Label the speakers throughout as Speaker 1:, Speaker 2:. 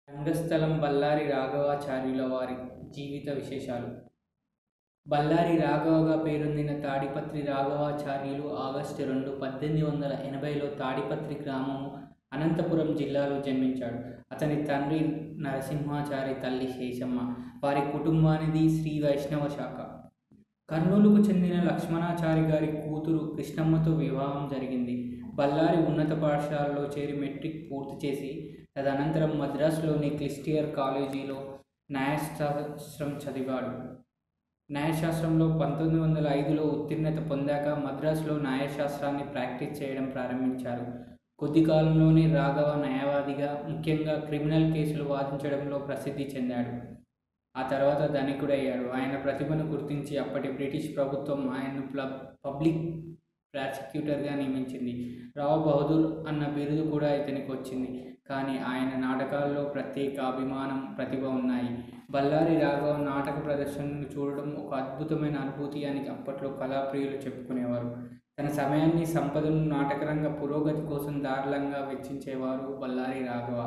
Speaker 1: రంగస్థలం బళ్ళారి రాఘవాచార్యుల వారి జీవిత విశేషాలు బళ్ళారి రాఘవగా పేరొందిన తాడిపత్రి రాఘవాచార్యులు ఆగస్టు రెండు పద్దెనిమిది వందల ఎనభైలో తాడిపత్రి గ్రామము అనంతపురం జిల్లాలో జన్మించాడు అతని తండ్రి నరసింహాచారి తల్లి శేషమ్మ వారి కుటుంబానిది శ్రీ వైష్ణవ శాఖ కర్నూలుకు చెందిన లక్ష్మణాచారి గారి కూతురు కృష్ణమ్మతో వివాహం జరిగింది బళ్ళారి ఉన్నత పాఠశాలలో చేరి మెట్రిక్ పూర్తి చేసి తదనంతరం మద్రాసులోని క్లిస్టియర్ కాలేజీలో న్యాయశాస్త్రం చదివాడు న్యాయశాస్త్రంలో పంతొమ్మిది వందల ఐదులో ఉత్తీర్ణత పొందాక మద్రాసులో న్యాయశాస్త్రాన్ని ప్రాక్టీస్ చేయడం ప్రారంభించారు కొద్ది కాలంలోనే రాఘవ న్యాయవాదిగా ముఖ్యంగా క్రిమినల్ కేసులు వాదించడంలో ప్రసిద్ధి చెందాడు ఆ తర్వాత ధనికుడయ్యాడు ఆయన ప్రతిభను గుర్తించి అప్పటి బ్రిటిష్ ప్రభుత్వం ఆయన్ను ప్లబ్ పబ్లిక్ ప్రాసిక్యూటర్గా నియమించింది రావు బహదూర్ అన్న బిరుదు కూడా ఇతనికి వచ్చింది కానీ ఆయన నాటకాల్లో ప్రత్యేక అభిమానం ప్రతిభ ఉన్నాయి బళ్ళారి రాఘవ నాటక ప్రదర్శనను చూడడం ఒక అద్భుతమైన అనుభూతి అని అప్పట్లో కళాప్రియులు చెప్పుకునేవారు తన సమయాన్ని సంపదను నాటకరంగ పురోగతి కోసం దారులంగా వెచ్చించేవారు బళ్ళారి రాఘవ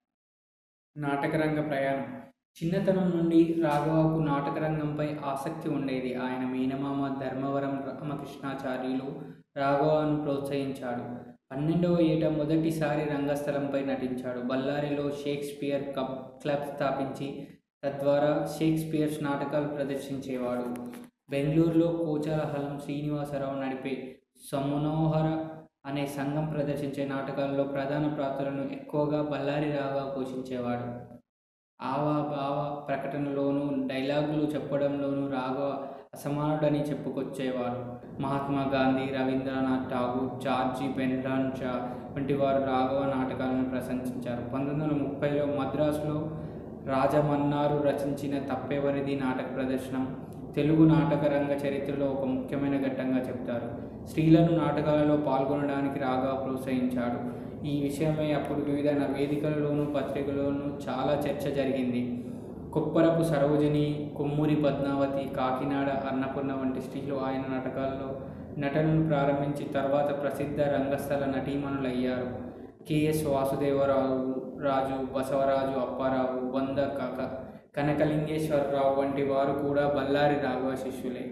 Speaker 1: నాటకరంగ ప్రయాణం చిన్నతనం నుండి రాఘవకు నాటకరంగంపై ఆసక్తి ఉండేది ఆయన మేనమామ ధర్మవరం రామకృష్ణాచార్యులు రాఘవను ప్రోత్సహించాడు పన్నెండవ ఏట మొదటిసారి రంగస్థలంపై నటించాడు బళ్ళారిలో షేక్స్పియర్ కబ్ క్లబ్ స్థాపించి తద్వారా షేక్స్పియర్స్ నాటకాలు ప్రదర్శించేవాడు బెంగళూరులో కోచాలహలం శ్రీనివాసరావు నడిపే సమనోహర అనే సంఘం ప్రదర్శించే నాటకాల్లో ప్రధాన పాత్రలను ఎక్కువగా బళ్ళారి రాఘవ పోషించేవాడు ఆవా బావ ప్రకటనలోనూ డైలాగులు చెప్పడంలోనూ రాఘవ అసమానుడని చెప్పుకొచ్చేవారు మహాత్మా గాంధీ రవీంద్రనాథ్ ఠాగూర్ జార్జి బెన్రాన్ షా వంటి వారు రాఘవ నాటకాలను ప్రశంసించారు పంతొమ్మిది వందల ముప్పైలో మద్రాసులో రాజమన్నారు రచించిన తప్పెవరిది నాటక ప్రదర్శనం తెలుగు నాటక రంగ చరిత్రలో ఒక ముఖ్యమైన ఘట్టంగా చెప్తారు స్త్రీలను నాటకాలలో పాల్గొనడానికి రాఘవ ప్రోత్సహించాడు ఈ విషయమై అప్పుడు వివిధ వేదికలలోనూ పత్రికల్లోనూ చాలా చర్చ జరిగింది కొప్పరపు సరోజిని కొమ్మూరి పద్మావతి కాకినాడ అన్నపూర్ణ వంటి స్త్రీలు ఆయన నాటకాల్లో నటనను ప్రారంభించి తర్వాత ప్రసిద్ధ రంగస్థల నటీమణులయ్యారు కెఎస్ వాసుదేవరావు రాజు బసవరాజు అప్పారావు వంద కక కనకలింగేశ్వరరావు వంటి వారు కూడా బళ్ళారి రాఘవ శిష్యులే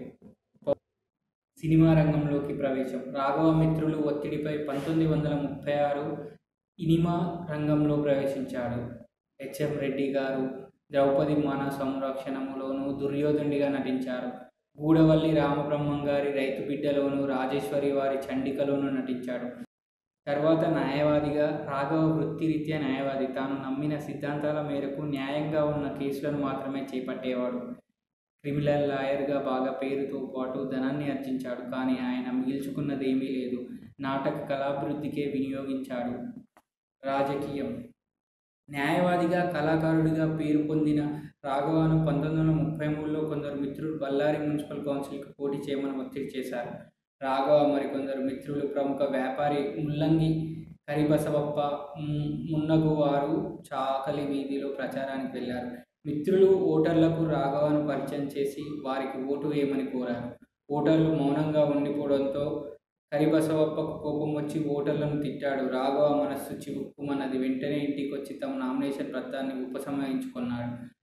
Speaker 1: సినిమా రంగంలోకి ప్రవేశం రాఘవ మిత్రులు ఒత్తిడిపై పంతొమ్మిది వందల ముప్పై ఆరు ఇనిమా రంగంలో ప్రవేశించాడు హెచ్ఎం రెడ్డి గారు ద్రౌపది మాన సంరక్షణములోను దుర్యోధనుడిగా నటించారు గూడవల్లి రామబ్రహ్మం గారి రైతు బిడ్డలోను రాజేశ్వరి వారి చండికలోను నటించాడు తర్వాత న్యాయవాదిగా రాఘవ వృత్తిరీత్యా న్యాయవాది తాను నమ్మిన సిద్ధాంతాల మేరకు న్యాయంగా ఉన్న కేసులను మాత్రమే చేపట్టేవాడు క్రిమినల్ లాయర్గా బాగా పేరుతో పాటు ధనాన్ని ఆర్జించాడు కానీ ఆయన మిగిల్చుకున్నదేమీ లేదు నాటక కళాభివృద్ధికే వినియోగించాడు రాజకీయం న్యాయవాదిగా కళాకారుడిగా పేరు పొందిన రాఘవను పంతొమ్మిది వందల ముప్పై మూడులో కొందరు మిత్రులు బళ్ళారి మున్సిపల్ కౌన్సిల్కి పోటీ చేయమని ఒత్తిడి చేశారు రాఘవ మరికొందరు మిత్రులు ప్రముఖ వ్యాపారి ముల్లంగి కరిబసవప్ప మున్నగు వారు చాకలి వీధిలో ప్రచారానికి వెళ్ళారు మిత్రులు ఓటర్లకు రాఘవను పరిచయం చేసి వారికి ఓటు వేయమని కోరారు ఓటర్లు మౌనంగా ఉండిపోవడంతో కరిబసవప్పకు కోపం వచ్చి ఓటర్లను తిట్టాడు రాఘవ మనస్సు చివుక్కుమన్నది వెంటనే ఇంటికి వచ్చి తమ నామినేషన్ పత్రాన్ని ఉపసంహరించుకున్నాడు